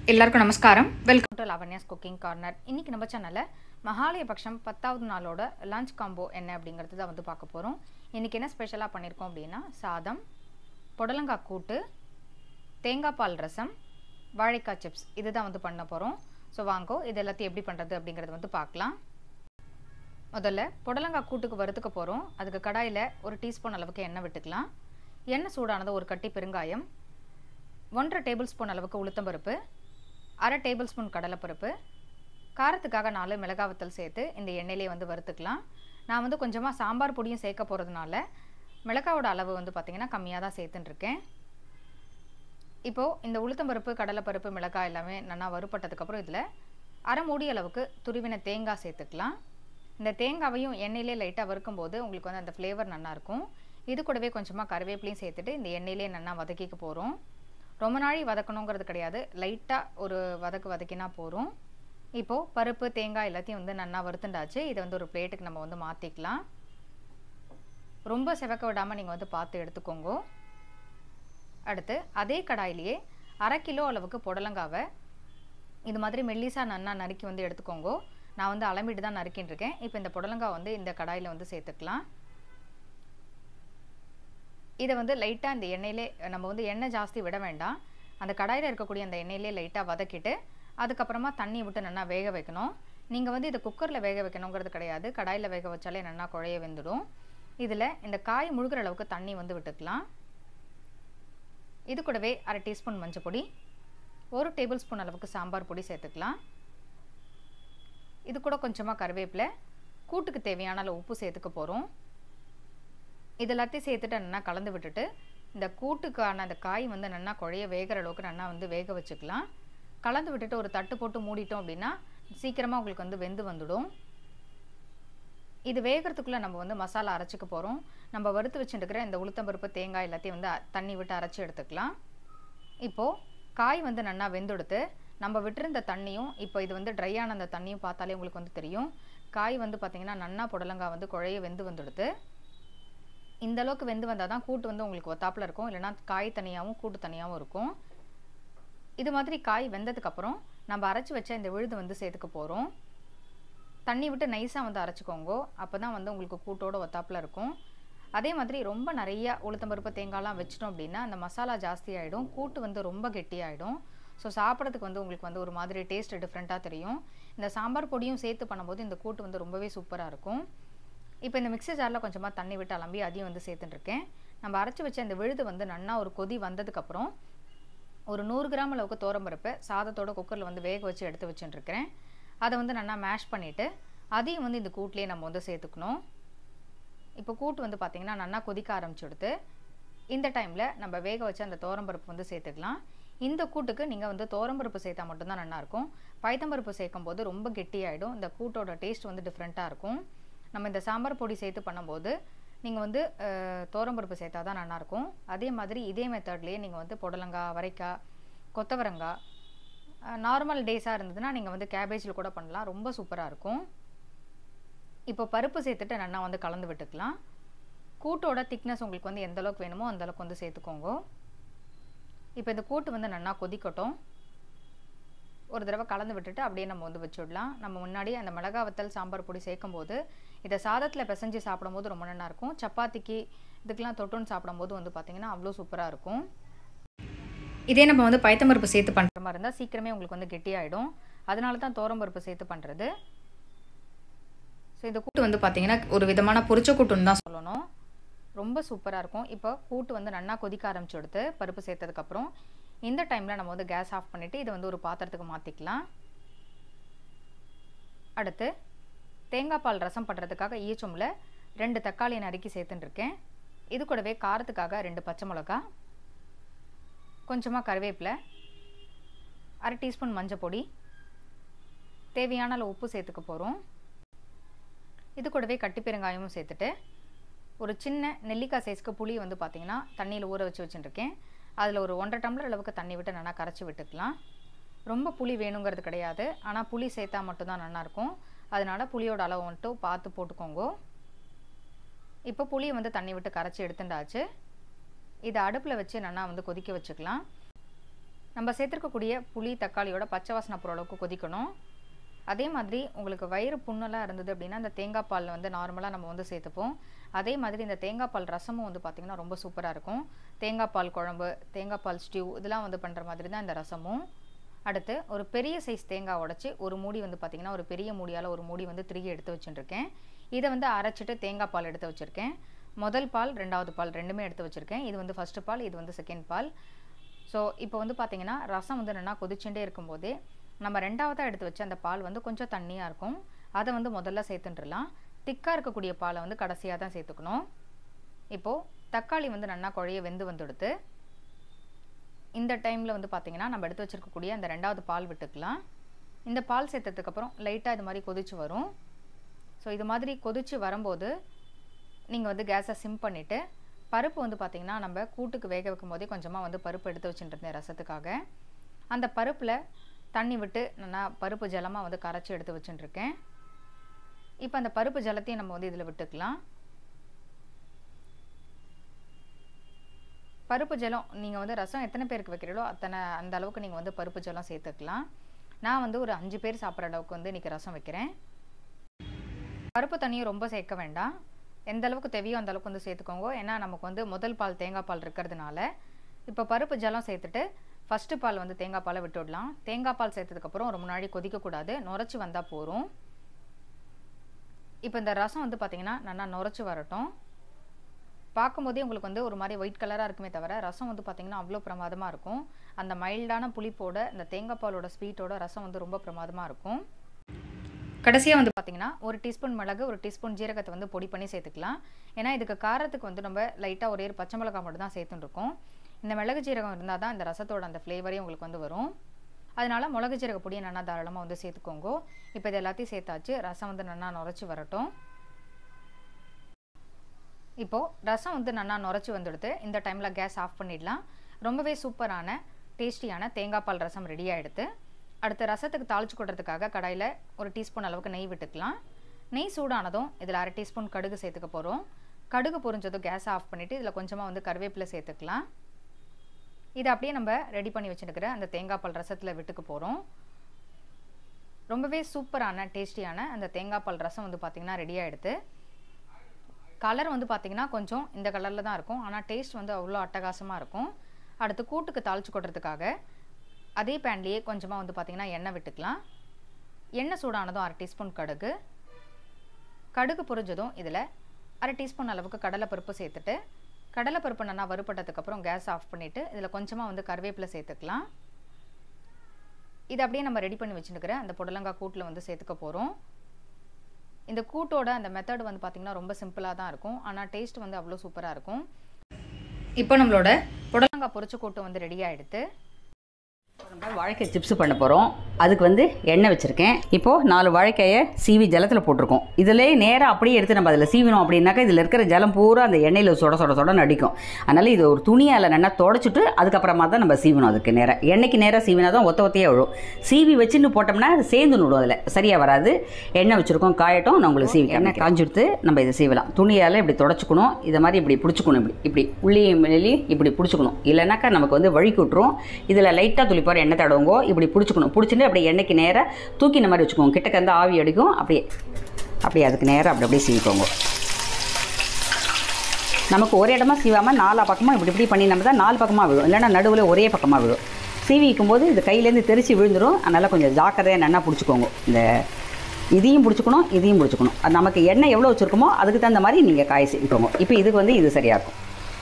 எல்லாருக்கும் நமஸ்காரம் welcome to Lavanya's cooking corner இன்னைக்கு நம்ம சேனலில் மகாலயபக்ஷம் பத்தாவது நாளோட லஞ்ச் காம்போ என்ன அப்படிங்கிறது தான் வந்து பார்க்க போகிறோம் இன்றைக்கி என்ன ஸ்பெஷலாக பண்ணியிருக்கோம் அப்படின்னா சாதம் புடலங்காய் கூட்டு தேங்காய் பால் ரசம் வாழைக்காய் சிப்ஸ் இது தான் வந்து பண்ண போகிறோம் ஸோ வாங்கோ இது எல்லாத்தையும் எப்படி பண்ணுறது அப்படிங்கிறது வந்து பார்க்கலாம் முதல்ல புடலங்காய் கூட்டுக்கு வறுத்துக்க போகிறோம் அதுக்கு கடாயில் ஒரு டீஸ்பூன் அளவுக்கு எண்ணெய் விட்டுக்கலாம் எண்ணெய் சூடானது ஒரு கட்டி பெருங்காயம் ஒன்றரை டேபிள் ஸ்பூன் அளவுக்கு உளுத்தம்பருப்பு அரை டேபிள் ஸ்பூன் கடலைப்பருப்பு காரத்துக்காக நாலு மிளகாவத்தல் சேர்த்து இந்த எண்ணெயிலே வந்து வறுத்துக்கலாம் நான் வந்து கொஞ்சமாக சாம்பார் பொடியும் சேர்க்க போகிறதுனால மிளகாவோட அளவு வந்து பார்த்திங்கன்னா கம்மியாக தான் சேர்த்துட்டுருக்கேன் இப்போது இந்த உளுத்தம்பருப்பு கடலைப்பருப்பு மிளகாய் எல்லாமே நல்லா வறுப்பட்டதுக்கப்புறம் இதில் அரை மூடி அளவுக்கு துருவின தேங்காய் சேர்த்துக்கலாம் இந்த தேங்காவையும் எண்ணெயிலே லைட்டாக வறுக்கும்போது உங்களுக்கு வந்து அந்த ஃப்ளேவர் நல்லாயிருக்கும் இது கூடவே கொஞ்சமாக கருவேப்பிலையும் சேர்த்துட்டு இந்த எண்ணெயிலே நல்லா வதக்கிக்க போகிறோம் ரொம்ப நாளை வதக்கணுங்கிறது கிடையாது லைட்டாக ஒரு வதக்கு வதக்கினா போகிறோம் இப்போது பருப்பு தேங்காய் எல்லாத்தையும் வந்து நல்லா வறுத்துண்டாச்சு இதை வந்து ஒரு பிளேட்டுக்கு நம்ம வந்து மாற்றிக்கலாம் ரொம்ப செவக்க விடாமல் நீங்கள் வந்து பார்த்து எடுத்துக்கோங்க அடுத்து அதே கடாயிலேயே அரை கிலோ அளவுக்கு புடலங்காவை இது மாதிரி மெல்லிசாக நன்னா நறுக்கி வந்து எடுத்துக்கோங்க நான் வந்து அளமிட்டு தான் நறுக்கின்னு இருக்கேன் இப்போ இந்த புடலங்காய் வந்து இந்த கடாயில் வந்து சேர்த்துக்கலாம் இதை வந்து லைட்டாக இந்த எண்ணெயிலே நம்ம வந்து எண்ணெய் ஜாஸ்தி விட வேண்டாம் அந்த கடாயில் இருக்கக்கூடிய அந்த எண்ணெயிலே லைட்டாக வதக்கிட்டு அதுக்கப்புறமா தண்ணி விட்டு நல்லா வேக வைக்கணும் நீங்கள் வந்து இதை குக்கரில் வேக வைக்கணுங்கிறது கிடையாது கடாயில் வேக வச்சாலே நல்லா குழைய வெந்துடும் இதில் இந்த காய் முழுகிற அளவுக்கு தண்ணி வந்து விட்டுக்கலாம் இது கூடவே அரை டீஸ்பூன் மஞ்சள் பொடி ஒரு டேபிள் ஸ்பூன் அளவுக்கு சாம்பார் பொடி சேர்த்துக்கலாம் இது கூட கொஞ்சமாக கருவேப்பிலை கூட்டுக்கு தேவையான அளவு உப்பு சேர்த்துக்க போகிறோம் இது எல்லாத்தையும் சேர்த்துட்டு நல்லா கலந்து விட்டுட்டு இந்த கூட்டுக்கான அந்த காய் வந்து நல்லா குழைய வேகிற அளவுக்கு நல்லா வந்து வேக வச்சுக்கலாம் கலந்து விட்டுட்டு ஒரு தட்டு போட்டு மூடிட்டோம் அப்படின்னா சீக்கிரமாக உங்களுக்கு வந்து வெந்து வந்துடும் இது வேகிறதுக்குள்ளே நம்ம வந்து மசாலா அரைச்சிக்க போகிறோம் நம்ம வறுத்து வச்சுட்டுருக்கிற இந்த உளுத்தம்பருப்பு தேங்காய் எல்லாத்தையும் வந்து தண்ணி விட்டு அரைச்சி எடுத்துக்கலாம் இப்போது காய் வந்து நல்லா வெந்தெடுத்து நம்ம விட்டுருந்த தண்ணியும் இப்போ இது வந்து ட்ரையான அந்த தண்ணியும் பார்த்தாலே உங்களுக்கு வந்து தெரியும் காய் வந்து பார்த்திங்கன்னா நன்னா புடலங்காய் வந்து குழைய வெந்து வந்துடுது இந்த அளவுக்கு வெந்து வந்தால் தான் கூட்டு வந்து உங்களுக்கு ஒத்தாப்பில் இருக்கும் இல்லைனா காய் தனியாகவும் கூட்டு தனியாகவும் இருக்கும் இது மாதிரி காய் வெந்ததுக்கப்புறம் நம்ம அரைச்சி வச்ச இந்த விழுது வந்து சேர்த்துக்க போகிறோம் தண்ணி விட்டு நைஸாக வந்து அரைச்சிக்கோங்க அப்போ தான் வந்து உங்களுக்கு கூட்டோட ஒத்தாப்பில் இருக்கும் அதே மாதிரி ரொம்ப நிறையா உளுத்தம்பருப்பு தேங்காய்லாம் வச்சிட்டோம் அப்படின்னா அந்த மசாலா ஜாஸ்தி ஆகிடும் கூட்டு வந்து ரொம்ப கெட்டியாகிடும் ஸோ சாப்பிட்றதுக்கு வந்து உங்களுக்கு வந்து ஒரு மாதிரி டேஸ்ட் டிஃப்ரெண்ட்டாக தெரியும் இந்த சாம்பார் பொடியும் சேர்த்து பண்ணும்போது இந்த கூட்டு வந்து ரொம்பவே சூப்பராக இருக்கும் இப்போ இந்த மிக்ஸி ஜாரில் கொஞ்சமாக தண்ணி விட்டு அலம்பி அதையும் வந்து சேர்த்துட்டுருக்கேன் நம்ம அரைச்சி வச்ச இந்த விழுது வந்து நல்லா ஒரு கொதி வந்ததுக்கப்புறம் ஒரு நூறு கிராம் அளவுக்கு தோரம்பருப்பை சாதத்தோட குக்கரில் வந்து வேக வச்சு எடுத்து வச்சுட்டுருக்கிறேன் அதை வந்து நல்லா மேஷ் பண்ணிவிட்டு அதையும் வந்து இந்த கூட்லேயே நம்ம வந்து சேர்த்துக்கணும் இப்போ கூட்டு வந்து பார்த்திங்கன்னா நல்லா கொதிக்க ஆரம்பிச்சுடுத்து இந்த டைமில் நம்ம வேக வச்ச அந்த தோரம்பருப்பு வந்து சேர்த்துக்கலாம் இந்த கூட்டுக்கு நீங்கள் வந்து தோரம்பருப்பு சேர்த்தா மட்டும்தான் நல்லாயிருக்கும் பைத்தம்பருப்பு சேர்க்கும் போது ரொம்ப கெட்டியாயிடும் இந்த கூட்டோட டேஸ்ட் வந்து டிஃப்ரெண்ட்டாக இருக்கும் நம்ம இந்த சாம்பார் பொடி சேர்த்து பண்ணும்போது நீங்கள் வந்து தோரம்பருப்பு சேர்த்தா தான் நல்லாயிருக்கும் அதே மாதிரி இதே மெத்தட்லேயே நீங்கள் வந்து புடலங்காய் வரைக்காய் கொத்தவரங்காய் நார்மல் டேஸாக இருந்ததுன்னா நீங்கள் வந்து கேபேஜில் கூட பண்ணலாம் ரொம்ப சூப்பராக இருக்கும் இப்போ பருப்பு சேர்த்துட்டு நல்லா வந்து கலந்து விட்டுக்கலாம் கூட்டோட திக்னஸ் உங்களுக்கு வந்து எந்த அளவுக்கு வேணுமோ அந்த அளவுக்கு வந்து சேர்த்துக்கோங்க இப்போ இந்த கூட்டு வந்து நல்லா கொதிக்கட்டும் ஒரு தடவை கலந்து விட்டுட்டு அப்படியே நம்ம வந்து வச்சுடலாம் நம்ம முன்னாடி அந்த மிளகா வத்தல் சாம்பார் பொடி சேர்க்கும் போது இதை சாதத்தில் பிசைஞ்சு சாப்பிடும்போது ரொம்ப நல்லா இருக்கும் சப்பாத்திக்கு இதுக்கெலாம் தொட்டுன்னு சாப்பிடும்போது வந்து பார்த்திங்கன்னா அவ்வளோ சூப்பராக இருக்கும் இதே நம்ம வந்து பைத்தம்பருப்பு சேர்த்து பண்ணுற மாதிரி இருந்தால் சீக்கிரமே உங்களுக்கு வந்து கெட்டியாயிடும் அதனால தான் தோரம்பருப்பு சேர்த்து பண்ணுறது ஸோ இந்த கூட்டு வந்து பார்த்திங்கன்னா ஒரு விதமான பொரிச்ச கூட்டுன்னு தான் சொல்லணும் ரொம்ப சூப்பராக இருக்கும் இப்போ கூட்டு வந்து நல்லா கொதிக்க ஆரம்பிச்சு எடுத்து பருப்பு சேர்த்ததுக்கப்புறம் இந்த டைமில் நம்ம வந்து கேஸ் ஆஃப் பண்ணிவிட்டு இதை வந்து ஒரு பாத்திரத்துக்கு மாற்றிக்கலாம் அடுத்து தேங்காய் பால் ரசம் பண்ணுறதுக்காக ஈச்சொம்பில் ரெண்டு தக்காளி நறுக்கி சேர்த்துட்டுருக்கேன் இது கூடவே காரத்துக்காக ரெண்டு பச்சை மிளகா கொஞ்சமாக கருவேப்பிலை அரை டீஸ்பூன் மஞ்சள் பொடி தேவையான அளவு உப்பு சேர்த்துக்க போகிறோம் இது கூடவே கட்டி பெருங்காயமும் சேர்த்துட்டு ஒரு சின்ன நெல்லிக்காய் சைஸ்க்கு புளி வந்து பார்த்திங்கன்னா தண்ணியில் ஊற வச்சு வச்சுட்டுருக்கேன் அதில் ஒரு ஒன்றரை டம்ளர் அளவுக்கு தண்ணி விட்டு நல்லா கரைச்சி விட்டுக்கலாம் ரொம்ப புளி வேணுங்கிறது கிடையாது ஆனால் புளி சேர்த்தா மட்டும்தான் நல்லாயிருக்கும் அதனால் புளியோட அளவு மட்டும் பார்த்து போட்டுக்கோங்க இப்போ புளியை வந்து தண்ணி விட்டு கரைச்சி எடுத்துட்டாச்சு இதை அடுப்பில் வச்சு நல்லா வந்து கொதிக்க வச்சுக்கலாம் நம்ம சேர்த்துருக்கக்கூடிய புளி தக்காளியோட பச்சை வாசனை போகிற அளவுக்கு கொதிக்கணும் அதே மாதிரி உங்களுக்கு வயிறு புண்ணெல்லாம் இருந்தது அப்படின்னா இந்த தேங்காய் பால் வந்து நார்மலாக நம்ம வந்து சேர்த்துப்போம் அதே மாதிரி இந்த தேங்காய் பால் ரசமும் வந்து பார்த்திங்கன்னா ரொம்ப சூப்பராக இருக்கும் தேங்காய் பால் குழம்பு தேங்காய் பால் ஸ்டியூ இதெல்லாம் வந்து பண்ணுற மாதிரி தான் இந்த ரசமும் அடுத்து ஒரு பெரிய சைஸ் தேங்காய் உடச்சி ஒரு மூடி வந்து பார்த்திங்கன்னா ஒரு பெரிய மூடியால் ஒரு மூடி வந்து திருகி எடுத்து வச்சுட்டுருக்கேன் இதை வந்து அரைச்சிட்டு தேங்காய் பால் எடுத்து வச்சுருக்கேன் முதல் பால் ரெண்டாவது பால் ரெண்டுமே எடுத்து வச்சுருக்கேன் இது வந்து ஃபஸ்ட்டு பால் இது வந்து செகண்ட் பால் ஸோ இப்போ வந்து பார்த்திங்கன்னா ரசம் வந்து என்னென்னா கொதிச்சுட்டே இருக்கும்போதே நம்ம ரெண்டாவதாக எடுத்து வச்ச அந்த பால் வந்து கொஞ்சம் தண்ணியாக இருக்கும் அதை வந்து முதல்ல சேர்த்துட்டுலாம் திக்காக இருக்கக்கூடிய பாலை வந்து கடைசியாக தான் சேர்த்துக்கணும் இப்போது தக்காளி வந்து நல்லா குழைய வெந்து வந்துடுத்து இந்த டைமில் வந்து பார்த்திங்கன்னா நம்ம எடுத்து வச்சுருக்கக்கூடிய அந்த ரெண்டாவது பால் விட்டுக்கலாம் இந்த பால் சேர்த்ததுக்கப்புறம் லைட்டாக இது மாதிரி கொதிச்சு வரும் ஸோ இது மாதிரி கொதிச்சு வரும்போது நீங்கள் வந்து கேஸை சிம் பண்ணிவிட்டு பருப்பு வந்து பார்த்திங்கன்னா நம்ம கூட்டுக்கு வேக வைக்கும் போதே கொஞ்சமாக வந்து பருப்பு எடுத்து வச்சுட்டுருந்தேன் ரசத்துக்காக அந்த பருப்பில் தண்ணி விட்டு நான் பருப்பு ஜலமாக வந்து கரைச்சி எடுத்து வச்சுட்டுருக்கேன் இப்போ அந்த பருப்பு ஜலத்தையும் நம்ம வந்து இதில் விட்டுக்கலாம் பருப்பு ஜலம் நீங்கள் வந்து ரசம் எத்தனை பேருக்கு வைக்கிறீங்களோ அத்தனை அந்த அளவுக்கு நீங்கள் வந்து பருப்பு ஜலம் சேர்த்துக்கலாம் நான் வந்து ஒரு அஞ்சு பேர் சாப்பிட்ற அளவுக்கு வந்து இன்றைக்கி ரசம் வைக்கிறேன் பருப்பு தண்ணியும் ரொம்ப சேர்க்க வேண்டாம் எந்த அளவுக்கு தேவையோ அந்த அளவுக்கு வந்து சேர்த்துக்கோங்க ஏன்னா நமக்கு வந்து முதல் பால் தேங்காய் பால் இருக்கிறதுனால இப்போ பருப்பு ஜலம் சேர்த்துட்டு ஃபஸ்ட்டு பால் வந்து தேங்காய் பாலை விட்டு விடலாம் தேங்காய் பால் சேர்த்ததுக்கப்புறம் ஒரு முன்னாடி கொதிக்கக்கூடாது நுரைச்சி வந்தால் போகும் இப்போ இந்த ரசம் வந்து பார்த்திங்கன்னா நல்லா நுரைச்சி வரட்டும் பார்க்கும்போதே உங்களுக்கு வந்து ஒரு மாதிரி ஒயிட் கலராக இருக்குமே தவிர ரசம் வந்து பார்த்திங்கன்னா அவ்வளோ பிரமாதமாக இருக்கும் அந்த மைல்டான புளிப்போட இந்த தேங்காய் பாலோட ஸ்வீட்டோட ரசம் வந்து ரொம்ப பிரமாதமாக இருக்கும் கடைசியாக வந்து பார்த்திங்கன்னா ஒரு டீஸ்பூன் மிளகு ஒரு டீஸ்பூன் ஜீரகத்தை வந்து பொடி பண்ணி சேர்த்துக்கலாம் ஏன்னா இதுக்கு காரத்துக்கு வந்து நம்ம லைட்டாக ஒரே ஒரு பச்சை மிளகா மட்டும் தான் சேர்த்துட்டுருக்கோம் இந்த மிளகு ஜீரகம் இருந்தால் தான் இந்த ரசத்தோட அந்த ஃப்ளேவரே உங்களுக்கு வந்து வரும் அதனால் மிளகு ஜீரக பொடியை நல்லா தாராளமாக வந்து சேர்த்துக்கோங்க இப்போ இது எல்லாத்தையும் சேர்த்தாச்சு ரசம் வந்து நல்லா நுரைச்சி வரட்டும் இப்போது ரசம் வந்து நல்லா நுரைச்சி வந்துடுது இந்த டைமில் கேஸ் ஆஃப் பண்ணிடலாம் ரொம்பவே சூப்பரான டேஸ்டியான தேங்காய் பால் ரசம் ரெடி ஆகிடுது அடுத்து ரசத்துக்கு தாளிச்சு கொடுறதுக்காக கடாயில் ஒரு டீஸ்பூன் அளவுக்கு நெய் விட்டுக்கலாம் நெய் சூடானதும் இதில் அரை டீஸ்பூன் கடுகு சேர்த்துக்க போகிறோம் கடுகு பொரிஞ்சதும் கேஸை ஆஃப் பண்ணிவிட்டு இதில் கொஞ்சமாக வந்து கருவேப்பிலை சேர்த்துக்கலாம் இதை அப்படியே நம்ம ரெடி பண்ணி வச்சுருக்கிற அந்த தேங்காய் பால் ரசத்தில் விட்டுக்க போகிறோம் ரொம்பவே சூப்பரான டேஸ்டியான அந்த தேங்காய் பால் ரசம் வந்து பார்த்திங்கன்னா ரெடி ஆகிடுது கலர் வந்து பார்த்திங்கன்னா கொஞ்சம் இந்த கலரில் தான் இருக்கும் ஆனால் டேஸ்ட் வந்து அவ்வளோ அட்டகாசமாக இருக்கும் அடுத்து கூட்டுக்கு தாளிச்சு கொட்டுறதுக்காக அதே பேன்லேயே கொஞ்சமாக வந்து பார்த்திங்கன்னா எண்ணெய் விட்டுக்கலாம் எண்ணெய் சூடானதும் அரை டீஸ்பூன் கடுகு கடுகு பொரிஞ்சதும் இதில் அரை டீஸ்பூன் அளவுக்கு கடலைப்பருப்பு சேர்த்துட்டு கடலைப்பருப்பு நல்லா வறுப்பட்டதுக்கப்புறம் கேஸ் ஆஃப் பண்ணிவிட்டு இதில் கொஞ்சமாக வந்து கருவேப்பிலை சேர்த்துக்கலாம் இது அப்படியே நம்ம ரெடி பண்ணி வச்சுருக்கிற அந்த புடலங்காய் கூட்டில் வந்து சேர்த்துக்க போகிறோம் இந்த கூட்டோட அந்த மெத்தட் வந்து பார்த்திங்கன்னா ரொம்ப சிம்பிளாக தான் இருக்கும் ஆனால் டேஸ்ட் வந்து அவ்வளோ சூப்பராக இருக்கும் இப்போ நம்மளோட புடலங்காய் பொரிச்ச கூட்டு வந்து ரெடி ஆகிடுது நம்ம வாழைக்காய் சிப்ஸ் பண்ண போகிறோம் அதுக்கு வந்து எண்ணெய் வச்சுருக்கேன் இப்போது நாலு வாழைக்காயை சீவி ஜலத்தில் போட்டிருக்கோம் இதிலே நேராக அப்படியே எடுத்து நம்ம அதில் சீவினோம் அப்படின்னாக்கா இதில் இருக்கிற ஜலம் பூரா அந்த எண்ணெயில் சொட சொட சொட நடிக்கும் அதனால் இது ஒரு துணியால் நல்லா தொடச்சிட்டு அதுக்கப்புறமா தான் நம்ம சீவணும் அதுக்கு நேராக எண்ணெய்க்கு நேராக சீவினா தான் ஒத்த ஒத்தையே விழும் சீவி வச்சுன்னு போட்டோம்னா அது சேர்ந்து நுடும் அதில் சரியாக வராது எண்ணெய் வச்சுருக்கோம் காயட்டும் நான் உங்களுக்கு சீவி எண்ணெய் காஞ்சிடுத்து நம்ம இதை சீவலாம் துணியால் இப்படி தொடச்சிக்கணும் இதை மாதிரி இப்படி பிடிச்சிக்கணும் இப்படி இப்படி உள்ளியும் வெளியும் இப்படி பிடிச்சிக்கணும் இல்லைனாக்கா நமக்கு வந்து வழுக்கி விட்டுரும் இதில் லைட்டாக துளிப்பார் எண்ணெய் தடவுங்கோ இப்படி பிடிச்சிக்கணும் பிடிச்சிட்டு அப்படியே எண்ணெய்க்கு நேராக தூக்கி இந்த மாதிரி வச்சுக்கோங்க கிட்டக்க வந்து ஆவி அடிக்கும் அப்படியே அப்படியே அதுக்கு நேராக அப்படி அப்படியே சீவிக்கோங்க நமக்கு ஒரு இடமா சீவாமல் நாலா பக்கமாக இப்படி இப்படி பண்ணி நம்ம தான் நாலு பக்கமாக விழும் இல்லைன்னா நடுவில் ஒரே பக்கமாக விழும் சீவிக்கும் போது இது கையிலேருந்து தெரிச்சு விழுந்துடும் அதனால் கொஞ்சம் ஜாக்கிரதையாக நல்லா பிடிச்சிக்கோங்க இந்த இதையும் பிடிச்சிக்கணும் இதையும் பிடிச்சிக்கணும் அது நமக்கு எண்ணெய் எவ்வளோ வச்சுருக்கோமோ அதுக்கு தகுந்த மாதிரி நீங்கள் காய் சீவிக்கோங்க இப்போ இதுக்கு வந்து இது சரியாக இருக்கும்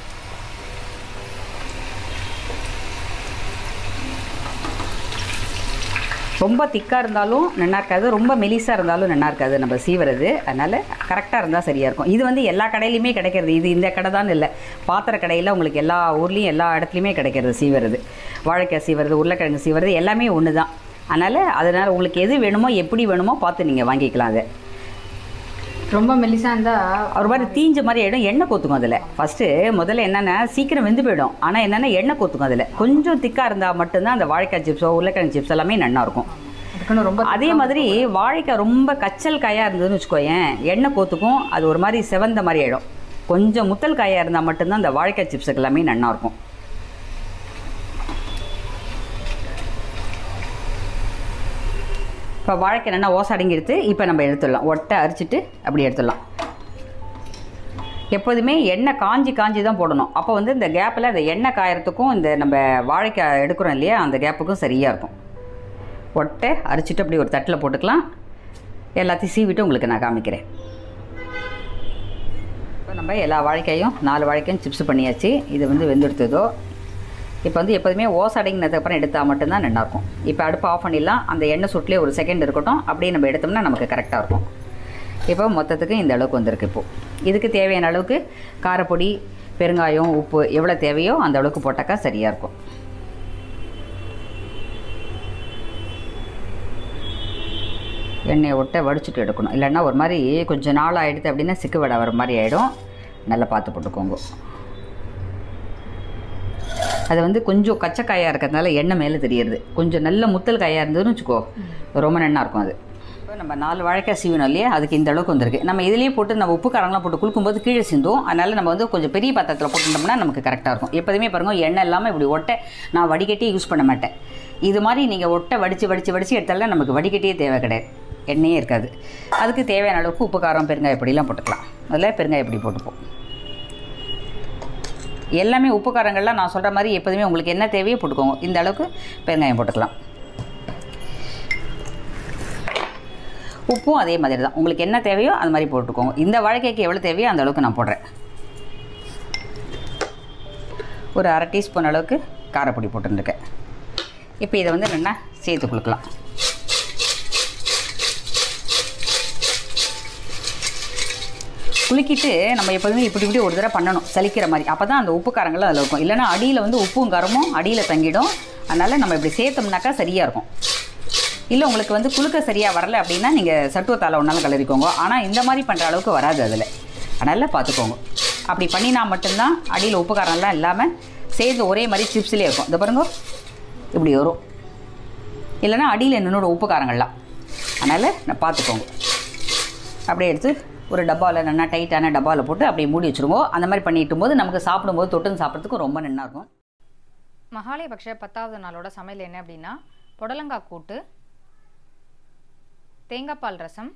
ரொம்ப திக்காக இருந்தாலும் நல்லா இருக்காது ரொம்ப மெலிசாக இருந்தாலும் நல்லா இருக்காது நம்ம சீவுறது அதனால் கரெக்டாக இருந்தால் சரியாக இருக்கும் இது வந்து எல்லா கடையிலையுமே கிடைக்கிறது இது இந்த கடை தான் இல்லை பாத்திர கடையில் உங்களுக்கு எல்லா ஊர்லேயும் எல்லா இடத்துலையுமே கிடைக்கிறது சீவுறது வாழைக்காய் சீவுறது உருளைக்கிழங்கு சீவுறது எல்லாமே ஒன்று தான் அதனால் அதனால் உங்களுக்கு எது வேணுமோ எப்படி வேணுமோ பார்த்து நீங்கள் வாங்கிக்கலாம் அதை ரொம்ப மெல்லிசாக இருந்தால் ஒரு மாதிரி தீஞ்ச மாதிரி ஆகிடும் எண்ணெய் கொத்துக்கும் அதில் ஃபஸ்ட்டு முதல்ல என்னென்னா சீக்கிரம் வெந்து போயிடும் ஆனால் என்னென்னா எண்ணெய் கொத்துக்கும் அதில் கொஞ்சம் திக்காக இருந்தால் மட்டும்தான் அந்த வாழைக்காய் சிப்ஸோ உருளைக்கிழங்கு சிப்ஸ் எல்லாமே நல்லா இருக்கும் அதுக்குன்னு ரொம்ப அதே மாதிரி வாழைக்காய் ரொம்ப கச்சல் காயாக இருந்ததுன்னு வச்சுக்கோயேன் எண்ணெய் கோத்துக்கும் அது ஒரு மாதிரி செவந்த மாதிரி ஆகிடும் கொஞ்சம் முத்தல் காயாக இருந்தால் மட்டும்தான் அந்த வாழைக்காய் சிப்ஸுக்கு எல்லாமே நல்லா இருக்கும் இப்போ வாழைக்காய் நல்லா ஓசடங்கி எடுத்து இப்போ நம்ம எடுத்துடலாம் ஒட்டை அரிச்சிட்டு அப்படி எடுத்துடலாம் எப்போதுமே எண்ணெய் காஞ்சி காஞ்சி தான் போடணும் அப்போ வந்து இந்த கேப்பில் இந்த எண்ணெய் காயறதுக்கும் இந்த நம்ம வாழைக்காய் எடுக்கிறோம் இல்லையா அந்த கேப்புக்கும் சரியாக இருக்கும் ஒட்டை அரிச்சிட்டு அப்படி ஒரு தட்டில் போட்டுக்கலாம் எல்லாத்தையும் சீவிட்டு உங்களுக்கு நான் காமிக்கிறேன் இப்போ நம்ம எல்லா வாழைக்காயும் நாலு வாழைக்காயும் சிப்ஸ் பண்ணியாச்சு இது வந்து வெந்தெடுத்ததோ இப்போ வந்து எப்போதுமே ஓஸ் அடங்கினதுக்கு அப்புறம் எடுத்தால் மட்டும்தான் நல்லாயிருக்கும் இப்போ அடுப்பு ஆஃப் பண்ணிடலாம் அந்த எண்ணெய் சுட்டிலே ஒரு செகண்ட் இருக்கட்டும் அப்படியே நம்ம எடுத்தோம்னா நமக்கு கரெக்டாக இருக்கும் இப்போ மொத்தத்துக்கு இந்த அளவுக்கு வந்திருக்கு இப்போது இதுக்கு தேவையான அளவுக்கு காரப்பொடி பெருங்காயம் உப்பு எவ்வளோ தேவையோ அந்த அளவுக்கு போட்டாக்கா சரியாக இருக்கும் எண்ணெயை விட்டு வடிச்சிட்டு எடுக்கணும் இல்லைன்னா ஒரு மாதிரி கொஞ்சம் நாள் ஆகிடுது அப்படின்னா சிக்கு வடை வர மாதிரி ஆகிடும் நல்லா பார்த்து போட்டுக்கோங்க அது வந்து கொஞ்சம் கச்சக்காயாக இருக்கிறதுனால எண்ணெய் மேலே தெரியுது கொஞ்சம் நல்ல முத்தல் காயாக இருந்ததுன்னு வச்சுக்கோ ரொம்ப நன்னா இருக்கும் அது இப்போ நம்ம நாலு வாழைக்காய் சீவணும் இல்லையா அதுக்கு இந்த அளவுக்கு வந்திருக்கு நம்ம இதுலேயே போட்டு நம்ம உப்பு காரங்களாம் போட்டு குளுக்கும்போது கீழே சிந்தும் அதனால் நம்ம வந்து கொஞ்சம் பெரிய பாத்திரத்தில் போட்டுட்டோம்னா நமக்கு கரெக்டாக இருக்கும் எப்போதுமே பாருங்கள் எண்ணெய் இல்லாமல் இப்படி ஒட்டை நான் வடிகட்டி யூஸ் பண்ண மாட்டேன் இது மாதிரி நீங்கள் ஒட்டை வடித்து வடித்து வடித்து எடுத்தாலும் நமக்கு வடிகட்டியே தேவை கிடையாது எண்ணெயே இருக்காது அதுக்கு தேவையான அளவுக்கு உப்பு காரம் பெருங்காய பொடியெல்லாம் போட்டுக்கலாம் அதில் பெருங்காய பொடி போட்டுப்போம் எல்லாமே உப்பு காரங்கள்லாம் நான் சொல்கிற மாதிரி எப்போதுமே உங்களுக்கு என்ன தேவையோ போட்டுக்கோங்க இந்த அளவுக்கு பெருங்காயம் போட்டுக்கலாம் உப்பும் அதே மாதிரி தான் உங்களுக்கு என்ன தேவையோ அது மாதிரி போட்டுக்கோங்க இந்த வாழைக்காய்க்கு எவ்வளோ தேவையோ அந்த அளவுக்கு நான் போடுறேன் ஒரு அரை டீஸ்பூன் அளவுக்கு காரப்பொடி போட்டுருக்கேன் இப்போ இதை வந்து என்னென்னா சேர்த்து கொடுக்கலாம் குலுக்கிட்டு நம்ம எப்போதுமே இப்படி இப்படி ஒரு தடவை பண்ணணும் சலிக்கிற மாதிரி அப்போ தான் அந்த உப்பு காரங்களும் அதில் இருக்கும் இல்லைன்னா அடியில் வந்து உப்பும் காரமும் அடியில் தங்கிடும் அதனால் நம்ம இப்படி சேர்த்தோம்னாக்கா சரியாக இருக்கும் இல்லை உங்களுக்கு வந்து குலுக்க சரியாக வரல அப்படின்னா நீங்கள் சட்டுவத்தால் ஒன்றாலும் கலரிக்கோங்க ஆனால் இந்த மாதிரி பண்ணுற அளவுக்கு வராது அதில் அதனால் பார்த்துக்கோங்க அப்படி பண்ணினா மட்டும்தான் அடியில் உப்பு காரம்லாம் இல்லாமல் சேர்ந்து ஒரே மாதிரி சிப்ஸ்லேயே இருக்கும் இந்த பாருங்க இப்படி வரும் இல்லைன்னா அடியில் என்னோட உப்பு காரங்கள்லாம் அதனால் நான் பார்த்துக்கோங்க அப்படியே எடுத்து ஒரு டப்பாவில் நல்லா டைட்டான டப்பாவில் போட்டு அப்படியே மூடி வச்சுருங்க அந்த மாதிரி பண்ணிட்டும் போது நமக்கு சாப்பிடும்போது தொட்டுன்னு சாப்பிட்றதுக்கு ரொம்ப நல்லா இருக்கும் மகாலயபக்ஷ பத்தாவது நாளோட சமையல் என்ன அப்படின்னா புடலங்காய் கூட்டு தேங்காய் பால் ரசம்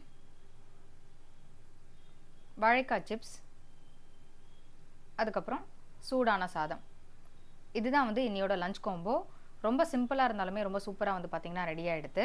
வாழைக்காய் சிப்ஸ் அதுக்கப்புறம் சூடான சாதம் இதுதான் வந்து இன்னையோட லஞ்ச் கோம்போ ரொம்ப சிம்பிளாக இருந்தாலுமே ரொம்ப சூப்பராக வந்து பார்த்திங்கன்னா ரெடி ஆகிடுது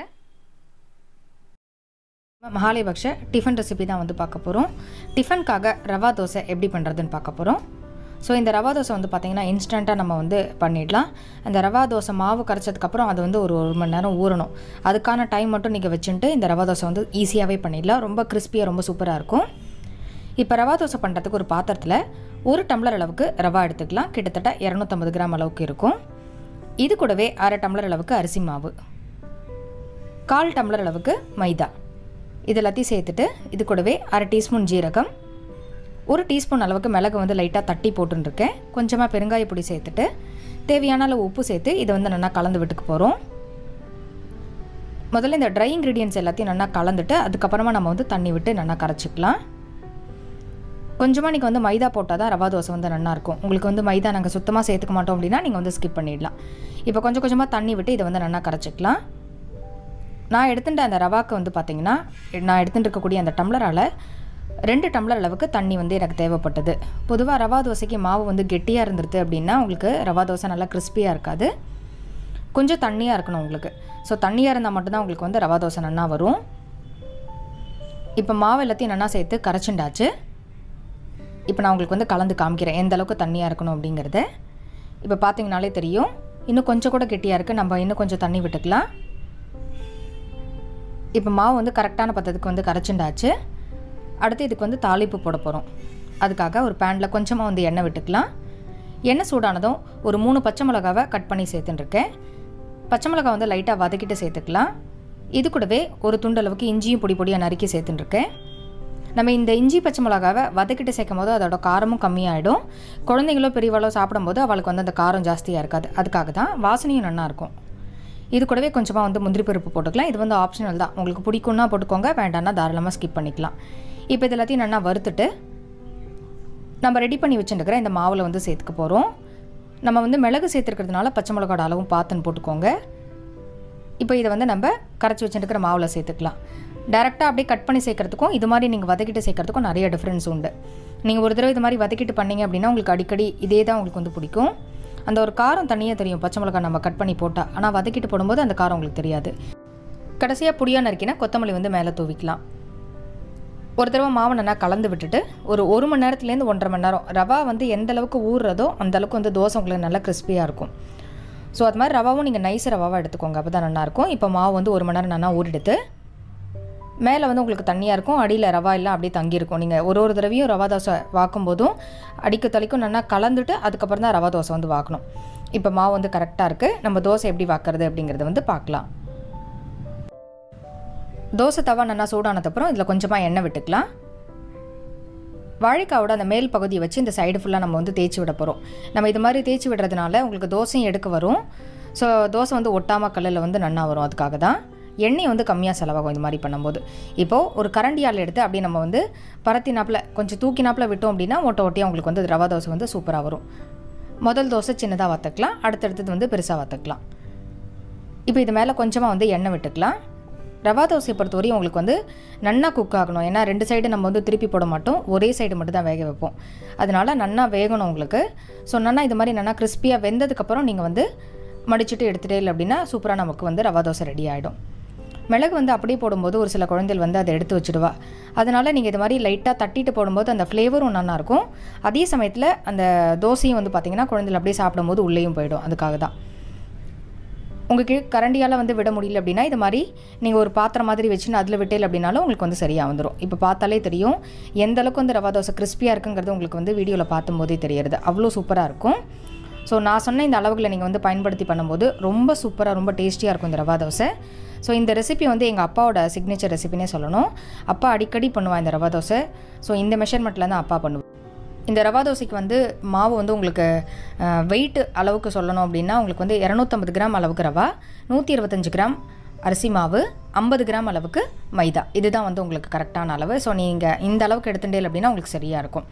மகாலயபக்ஷ டிஃபன் ரெசிபி தான் வந்து பார்க்க போகிறோம் டிஃபனுக்காக ரவா தோசை எப்படி பண்ணுறதுன்னு பார்க்க போகிறோம் ஸோ இந்த ரவா தோசை வந்து பார்த்திங்கன்னா இன்ஸ்டண்ட்டாக நம்ம வந்து பண்ணிடலாம் அந்த ரவா தோசை மாவு கரைச்சதுக்கப்புறம் அது வந்து ஒரு ஒரு மணி நேரம் ஊறணும் அதுக்கான டைம் மட்டும் நீங்கள் வச்சுட்டு இந்த ரவா தோசை வந்து ஈஸியாகவே பண்ணிடலாம் ரொம்ப கிறிஸ்பியாக ரொம்ப சூப்பராக இருக்கும் இப்போ ரவா தோசை பண்ணுறதுக்கு ஒரு பாத்திரத்தில் ஒரு டம்ளர் அளவுக்கு ரவா எடுத்துக்கலாம் கிட்டத்தட்ட இரநூத்தம்பது கிராம் அளவுக்கு இருக்கும் இது கூடவே அரை டம்ளர் அளவுக்கு அரிசி மாவு கால் டம்ளர் அளவுக்கு மைதா இது எல்லாத்தையும் சேர்த்துட்டு இது கூடவே அரை டீஸ்பூன் ஜீரகம் ஒரு டீஸ்பூன் அளவுக்கு மிளகு வந்து லைட்டாக தட்டி போட்டுருக்கேன் கொஞ்சமாக பெருங்காய பொடி சேர்த்துட்டு தேவையான அளவு உப்பு சேர்த்து இதை வந்து நல்லா கலந்து விட்டுக்க போகிறோம் முதல்ல இந்த ட்ரை இன்க்ரீடியன்ஸ் எல்லாத்தையும் நல்லா கலந்துட்டு அதுக்கப்புறமா நம்ம வந்து தண்ணி விட்டு நல்லா கரைச்சிக்கலாம் கொஞ்சமாக நீங்கள் வந்து மைதா போட்டால் தான் ரவா தோசை வந்து நல்லாயிருக்கும் உங்களுக்கு வந்து மைதா நாங்கள் சுத்தமாக சேர்த்துக்க மாட்டோம் அப்படின்னா நீங்கள் வந்து ஸ்கிப் பண்ணிடலாம் இப்போ கொஞ்சம் கொஞ்சமாக தண்ணி விட்டு இதை வந்து நல்லா கரைச்சிக்கலாம் நான் எடுத்துட்ட அந்த ரவாக்கு வந்து பார்த்திங்கன்னா நான் எடுத்துகிட்டு இருக்கக்கூடிய அந்த டம்ளரால் ரெண்டு டம்ளர் அளவுக்கு தண்ணி வந்து எனக்கு தேவைப்பட்டது பொதுவாக ரவா தோசைக்கு மாவு வந்து கெட்டியாக இருந்துருது அப்படின்னா உங்களுக்கு ரவா தோசை நல்லா கிறிஸ்பியாக இருக்காது கொஞ்சம் தண்ணியாக இருக்கணும் உங்களுக்கு ஸோ தண்ணியாக இருந்தால் மட்டும்தான் உங்களுக்கு வந்து ரவா தோசை நல்லா வரும் இப்போ மாவு எல்லாத்தையும் நல்லா சேர்த்து கரைச்சுண்டாச்சு இப்போ நான் உங்களுக்கு வந்து கலந்து காமிக்கிறேன் எந்த அளவுக்கு தண்ணியாக இருக்கணும் அப்படிங்கிறத இப்போ பார்த்தீங்கனாலே தெரியும் இன்னும் கொஞ்சம் கூட கெட்டியாக இருக்குது நம்ம இன்னும் கொஞ்சம் தண்ணி விட்டுக்கலாம் இப்போ மாவு வந்து கரெக்டான பதத்துக்கு வந்து கரைச்சுண்டாச்சு அடுத்து இதுக்கு வந்து தாளிப்பு போட போகிறோம் அதுக்காக ஒரு பேனில் கொஞ்சமாக வந்து எண்ணெய் விட்டுக்கலாம் எண்ணெய் சூடானதும் ஒரு மூணு பச்சை மிளகாவை கட் பண்ணி சேர்த்துட்டுருக்கேன் பச்சை மிளகாய் வந்து லைட்டாக வதக்கிட்டு சேர்த்துக்கலாம் இது கூடவே ஒரு துண்டளவுக்கு இஞ்சியும் பொடி பொடியாக நறுக்கி சேர்த்துட்டுருக்கேன் நம்ம இந்த இஞ்சி பச்சை மிளகாவை வதக்கிட்டு சேர்க்கும் போது அதோட காரமும் கம்மியாயிடும் குழந்தைங்களோ பெரியவாளோ சாப்பிடும்போது அவளுக்கு வந்து அந்த காரம் ஜாஸ்தியாக இருக்காது அதுக்காக தான் வாசனையும் நல்லா இருக்கும் இது கூடவே கொஞ்சமாக வந்து முந்திரி பருப்பு போட்டுக்கலாம் இது வந்து ஆப்ஷனல் தான் உங்களுக்கு பிடிக்கும்னா போட்டுக்கோங்க வேண்டாம்னா தாராளமாக ஸ்கிப் பண்ணிக்கலாம் இப்போ இது எல்லாத்தையும் நல்லா வறுத்துட்டு நம்ம ரெடி பண்ணி வச்சுருக்கிற இந்த மாவில் வந்து சேர்த்துக்க போகிறோம் நம்ம வந்து மிளகு சேர்த்துருக்கிறதுனால பச்சை மிளகாட அளவும் பார்த்துன்னு போட்டுக்கோங்க இப்போ இதை வந்து நம்ம கரைச்சி வச்சுருக்கிற மாவில் சேர்த்துக்கலாம் டேரெக்டாக அப்படியே கட் பண்ணி சேர்க்கறதுக்கும் இது மாதிரி நீங்கள் வதக்கிட்டு சேர்க்கறதுக்கும் நிறைய டிஃப்ரென்ஸ் உண்டு நீங்கள் ஒரு தடவை இது மாதிரி வதக்கிட்டு பண்ணீங்க அப்படின்னா உங்களுக்கு அடிக்கடி இதே தான் உங்களுக்கு வந்து பிடிக்கும் அந்த ஒரு காரம் தனியாக தெரியும் பச்சை மிளகாய் நம்ம கட் பண்ணி போட்டால் ஆனால் வதக்கிட்டு போடும்போது அந்த காரம் உங்களுக்கு தெரியாது கடைசியாக புடியாக நறுக்கினா கொத்தமல்லி வந்து மேலே தூவிக்கலாம் ஒரு தடவை மாவு நல்லா கலந்து விட்டுட்டு ஒரு ஒரு மணி நேரத்துலேருந்து ஒன்றரை மணி நேரம் ரவா வந்து எந்த அளவுக்கு ஊறுறதோ அந்த அளவுக்கு வந்து தோசை உங்களுக்கு நல்லா கிறிஸ்பியாக இருக்கும் ஸோ அது மாதிரி ரவாவும் நீங்கள் நைஸ் ரவாவாக எடுத்துக்கோங்க அப்போ தான் நல்லாயிருக்கும் இப்போ மாவு வந்து ஒரு மணி நேரம் நல்லா ஊறிடுத்து மேலே வந்து உங்களுக்கு தண்ணியாக இருக்கும் அடியில் ரவா எல்லாம் அப்படியே தங்கியிருக்கும் நீங்கள் ஒரு ஒரு தடவையும் ரவா தோசை வாக்கும் போதும் அடிக்க தலைக்கும் நல்லா கலந்துட்டு அதுக்கப்புறம் தான் ரவா தோசை வந்து வாக்கணும் இப்போ மாவு வந்து கரெக்டாக இருக்குது நம்ம தோசை எப்படி வாக்குறது அப்படிங்கிறத வந்து பார்க்கலாம் தோசை தவா நல்லா சூடானதுக்கப்புறம் இதில் கொஞ்சமாக எண்ணெய் விட்டுக்கலாம் வாழைக்காவோட அந்த மேல் பகுதியை வச்சு இந்த சைடு ஃபுல்லாக நம்ம வந்து தேய்ச்சி விட போகிறோம் நம்ம இது மாதிரி தேய்ச்சி விடுறதுனால உங்களுக்கு தோசையும் எடுக்க வரும் ஸோ தோசை வந்து ஒட்டாமல் கல்லில் வந்து நன்னா வரும் அதுக்காக தான் எண்ணெய் வந்து கம்மியாக செலவாகும் இது மாதிரி பண்ணும்போது இப்போது ஒரு கரண்டியால் எடுத்து அப்படியே நம்ம வந்து பரத்தினாப்பில் கொஞ்சம் தூக்கினாப்பில் விட்டோம் அப்படின்னா ஓட்ட ஓட்டியாக உங்களுக்கு வந்து ரவா தோசை வந்து சூப்பராக வரும் முதல் தோசை சின்னதாக வற்றுக்கலாம் அடுத்தடுத்தது வந்து பெருசாக வற்றுக்கலாம் இப்போ இது மேலே கொஞ்சமாக வந்து எண்ணெய் விட்டுக்கலாம் ரவா தோசையை பொறுத்தவரையும் உங்களுக்கு வந்து நன்னா குக் ஆகணும் ஏன்னா ரெண்டு சைடு நம்ம வந்து திருப்பி போட மாட்டோம் ஒரே சைடு மட்டும் தான் வேக வைப்போம் அதனால நன்னா வேகணும் உங்களுக்கு ஸோ நன்னா இது மாதிரி நன்னா கிறிஸ்பியாக வெந்ததுக்கப்புறம் நீங்கள் வந்து மடிச்சுட்டு எடுத்துகிட்டே இல்லை அப்படின்னா சூப்பராக நமக்கு வந்து ரவா தோசை ரெடி ஆகிடும் மிளகு வந்து அப்படியே போடும்போது ஒரு சில குழந்தைகள் வந்து அதை எடுத்து வச்சுடுவா அதனால் நீங்கள் இது மாதிரி லைட்டாக தட்டிட்டு போடும்போது அந்த ஃப்ளேவரும் நல்லாயிருக்கும் அதே சமயத்தில் அந்த தோசையும் வந்து பார்த்திங்கன்னா குழந்தைகள் அப்படியே சாப்பிடும்போது உள்ளேயும் போயிடும் அதுக்காக தான் உங்களுக்கு கரண்டியால் வந்து விட முடியல அப்படின்னா இது மாதிரி நீங்கள் ஒரு பாத்திரம் மாதிரி வச்சுன்னு அதில் விட்டேல் அப்படின்னாலும் உங்களுக்கு வந்து சரியாக வந்துடும் இப்போ பார்த்தாலே தெரியும் எந்த அளவுக்கு வந்து ரவா தோசை கிறிஸ்பியாக இருக்குங்கிறது உங்களுக்கு வந்து வீடியோவில் பார்த்தும்போதே தெரியறது அவ்வளோ சூப்பராக இருக்கும் ஸோ நான் சொன்ன இந்த அளவுகளை நீங்கள் வந்து பயன்படுத்தி பண்ணும்போது ரொம்ப சூப்பராக ரொம்ப டேஸ்டியாக இருக்கும் இந்த ரவா தோசை ஸோ இந்த ரெசிபி வந்து எங்கள் அப்பாவோட சிக்னேச்சர் ரெசிபினே சொல்லணும் அப்பா அடிக்கடி பண்ணுவான் இந்த ரவா தோசை ஸோ இந்த மெஷர்மெண்ட்டில் தான் அப்பா பண்ணுவோம் இந்த ரவா தோசைக்கு வந்து மாவு வந்து உங்களுக்கு வெயிட் அளவுக்கு சொல்லணும் அப்படின்னா உங்களுக்கு வந்து இரநூத்தம்பது கிராம் அளவுக்கு ரவா நூற்றி இருபத்தஞ்சு கிராம் அரிசி மாவு ஐம்பது கிராம் அளவுக்கு மைதா இதுதான் வந்து உங்களுக்கு கரெக்டான அளவு ஸோ நீங்கள் இந்த அளவுக்கு எடுத்துட்டே அப்படின்னா உங்களுக்கு சரியாக இருக்கும்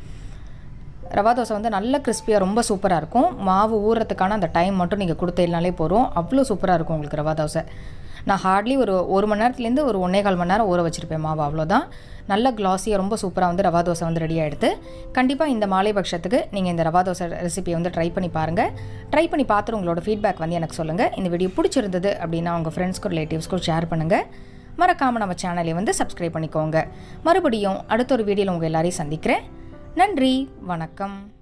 ரவா தோசை வந்து நல்ல கிறிஸ்பியாக ரொம்ப சூப்பராக இருக்கும் மாவு ஊறுறதுக்கான அந்த டைம் மட்டும் நீங்கள் கொடுத்தீங்கனாலே போகிறோம் அவ்வளோ சூப்பராக இருக்கும் உங்களுக்கு ரவா தோசை நான் ஹார்ட்லி ஒரு ஒரு மணி நேரத்துலேருந்து ஒரு ஒன்றே கால் மணி நேரம் ஊற வச்சுருப்பேன் மாவு அவ்வளோதான் நல்ல கிளாஸியாக ரொம்ப சூப்பராக வந்து ரவா தோசை வந்து ரெடி ஆகிடுது கண்டிப்பாக இந்த மாலை பட்சத்துக்கு நீங்கள் இந்த ரவா தோசை ரெசிபியை வந்து ட்ரை பண்ணி பாருங்கள் ட்ரை பண்ணி பார்த்துட்டு உங்களோட ஃபீட்பேக் வந்து எனக்கு சொல்லுங்கள் இந்த வீடியோ பிடிச்சிருந்தது அப்படின்னா உங்கள் ஃப்ரெண்ட்ஸ்க்கும் ரிலேட்டிவ்ஸ்க்கும் ஷேர் பண்ணுங்கள் மறக்காமல் நம்ம சேனலை வந்து சப்ஸ்கிரைப் பண்ணிக்கோங்க மறுபடியும் அடுத்த ஒரு வீடியோவில் உங்கள் எல்லாரையும் சந்திக்கிறேன் நன்றி வணக்கம்